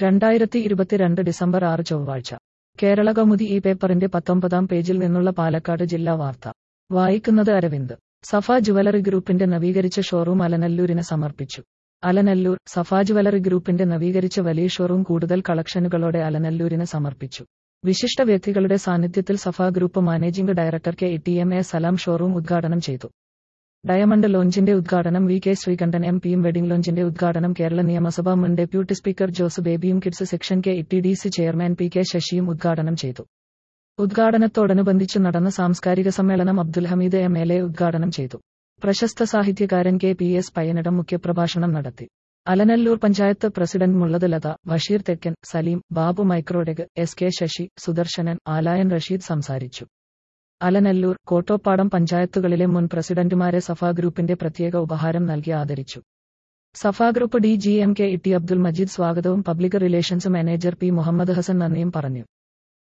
രണ്ടായിരത്തി ഇരുപത്തിരണ്ട് ഡിസംബർ ആറ് ചൊവ്വാഴ്ച കേരള കൗമുദി ഈ പേപ്പറിന്റെ പത്തൊമ്പതാം പേജിൽ നിന്നുള്ള പാലക്കാട് ജില്ലാ വാർത്ത വായിക്കുന്നത് അരവിന്ദ് സഫ ജുവലറി ഗ്രൂപ്പിന്റെ നവീകരിച്ച ഷോറൂം അലനല്ലൂരിന് സമർപ്പിച്ചു അലനല്ലൂർ സഫ ജുവലറി ഗ്രൂപ്പിന്റെ നവീകരിച്ച വലിയ ഷോറൂം കൂടുതൽ കളക്ഷനുകളോടെ അലനല്ലൂരിന് സമർപ്പിച്ചു വിശിഷ്ട വ്യക്തികളുടെ സാന്നിധ്യത്തിൽ Safa group managing director K T M A Salam showroom ഉദ്ഘാടനം ചെയ്തു ഡയമണ്ട് ലോഞ്ചിന്റെ ഉദ്ഘാടനം വി കെ ശ്രീകണ്ഠൻ എം പിയും വെഡിംഗ് ലോഞ്ചിന്റെ ഉദ്ഘാടനം കേരള നിയമസഭാ മുൻ ഡെപ്യൂട്ടി സ്പീക്കർ ജോസ് ബേബിയും kids section K T D C chairman P K ശശിയും ഉദ്ഘാടനം ചെയ്തു ഉദ്ഘാടനത്തോടനുബന്ധിച്ച് നടന്ന സാംസ്കാരിക സമ്മേളനം Abdul Hameed M L A ഉദ്ഘാടനം ചെയ്തു പ്രശസ്ത സാഹിത്യകാരൻ കെ പി എസ് പയ്യനിടം മുഖ്യപ്രഭാഷണം നടത്തി അലനല്ലൂർ പഞ്ചായത്ത് പ്രസിഡന്റ് മുള്ളത് ലത ബഷീർ തെക്കൻ സലീം ബാബു മൈക്രോഡെഗ് എസ് കെ ശശി സുദർശനൻ ആലായൻ റഷീദ് സംസാരിച്ചു അലനല്ലൂർ കോട്ടോപ്പാടം പഞ്ചായത്തുകളിലെ മുൻ പ്രസിഡന്റുമാരെ സഫ ഗ്രൂപ്പിന്റെ പ്രത്യേക ഉപഹാരം നൽകി ആദരിച്ചു Safa group D G M K E T Abdul Majeed സ്വാഗതവും public relations manager P Muhammad Hassan നന്ദിയും പറഞ്ഞു